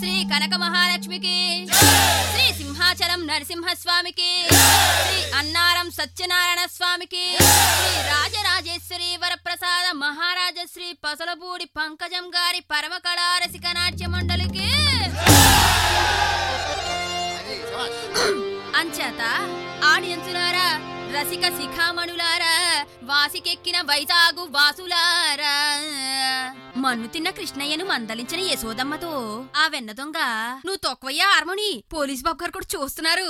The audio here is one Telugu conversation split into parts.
శ్రీ కనక మహాలక్ష్మికి శ్రీ సింహాచలం నరసింహస్వామికి శ్రీ అన్నారం సత్యనారాయణ స్వామికి శ్రీ రాజరాజేశ్వరి వరప్రసాద మహారాజ శ్రీ పసలపూడి పంకజం గారి పరమ కళారసిక నాట్య మండలికి అంచేత ఆడియన్సులారా రసిక శిఖామణులారా వాసికెక్కిన వైజాగు వాసులారా మన్ను తిన్న కృష్ణయ్యను మందలించిన యశోదమ్మతో ఆ వెన్న దొంగ నువ్వు తొక్కవయ్యా హార్మోని పోలీస్ బాబు గారు కూడా చూస్తున్నారు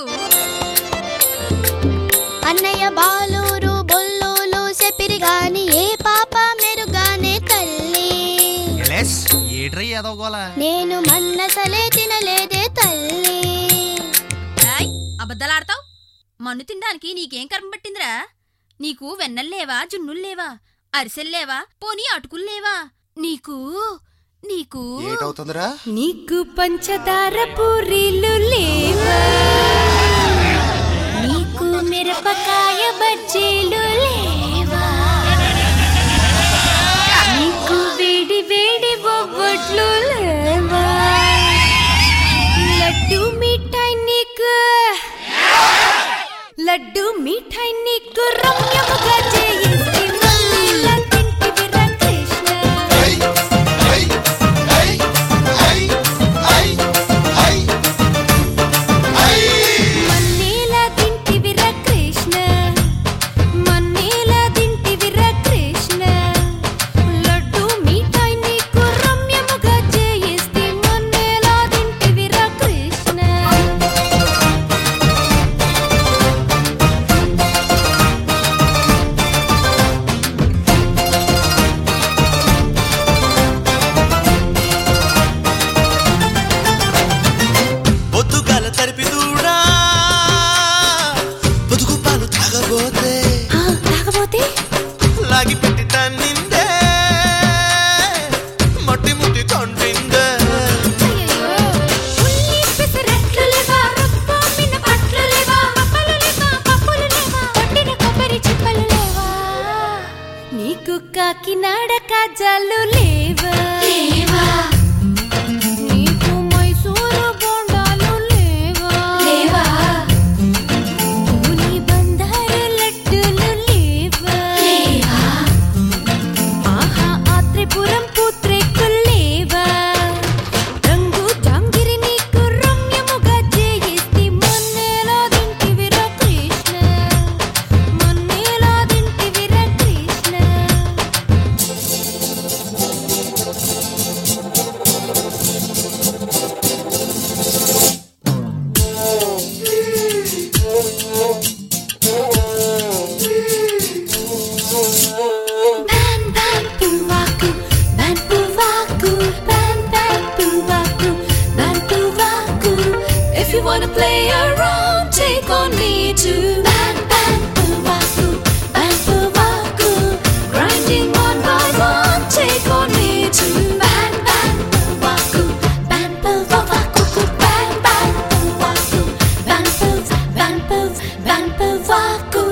అన్నయ్య బాలూరు బొల్లూలు చెప్పిరి గాని ఏ పాప మెరుగానే తల్లి ఎలేస్ ఏట్రై ఏదో గోల నేను మన్నసలే తినలేదే తల్లి ఏయ్, అబద్ధాలాడతావ్ మన్ను తినడానికి నీకేం కర్మ పట్టిందిరా నీకు వెన్నల్లేవా జున్నుల్లేవా అరిసెల్లేవా పోనీ అటుకుల్లేవా నీకు నీకు ఏటవుతుందిరా నీకు పంచదార పూరీలు లేవా నీకు మిరపకాయ బజ్జీలు లేవా నీకు వేడి వేడి బొబ్బట్లు లేవా లడ్డు మిఠాయి నీకు లడ్డు మిఠాయి నీకు రమ్యముగా చేయిస్తే మళ్ళీలా తింటివిరా కృష్ణ మన్నేలా తింటివిరా కృష్ణ మన్నేలా తింటివిరా కృష్ణ లడ్డు మిఠాయి నీకు రమ్యముగా చేయిస్తే మన్నేలా తింటివిరా కృష్ణ పొద్దుగాల తరిపి దూడా పొదుగు పాలు తాగబోతే తాగబోతే లాగి పెట్టి తన్నిందే మట్టి ముట్టి కొండిందే అయ్యయ్యో ఉల్లి పెసరట్లు లేవా రవ్వ మిన పట్లు లేవా పప్పులు లేవా పప్పులు లేవా పట్టిన కొబ్బరి చిప్పలు లేవా నీకు కాకినాడ కాజాలు లేవా లేవా నీకు మైసూరు బొండాలు లేవా లేవా పూలి బందారు లడ్డులు లేవా లేవా ఆహా ఆత్రిపురం పూత్రేకులేవా రంగు జాంగిరి నీకు రమ్యముగా చేయిస్తే మొన్నేలా దింటివిరా Krishna మొన్నేలా దింటివిరా Krishna Ban ban puwaku, ban puwaku, ban ban puwaku, ban puwaku. If you wanna play around, take on me too. Ban ban puwaku, ban puwaku, grinding one by one, take on me too. Ban ban puwaku, ban puwaku, ban ban puwaku, ban puw, ban puw, ban puwaku.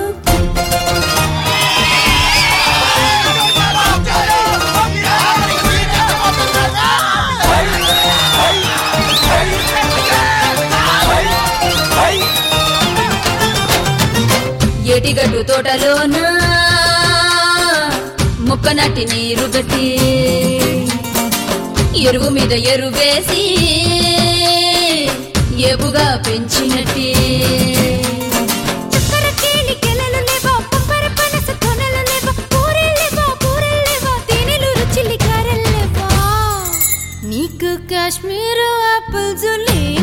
ఏటిగడ్డు తోటలోన మొక్క నటి నీరు గట్టి ఎరువు మీద ఎరువేసి ఏపుగా పెంచినట్టి చక్కెర కేళి కెలలు లేవా పంపర పనస కొనలు లేవా పూరెలు లేవా పూరెలు లేవా తేనెలు రుచిలి కారలు లేవా నీకు కాశ్మీర్ ఆపిల్స్ లేవా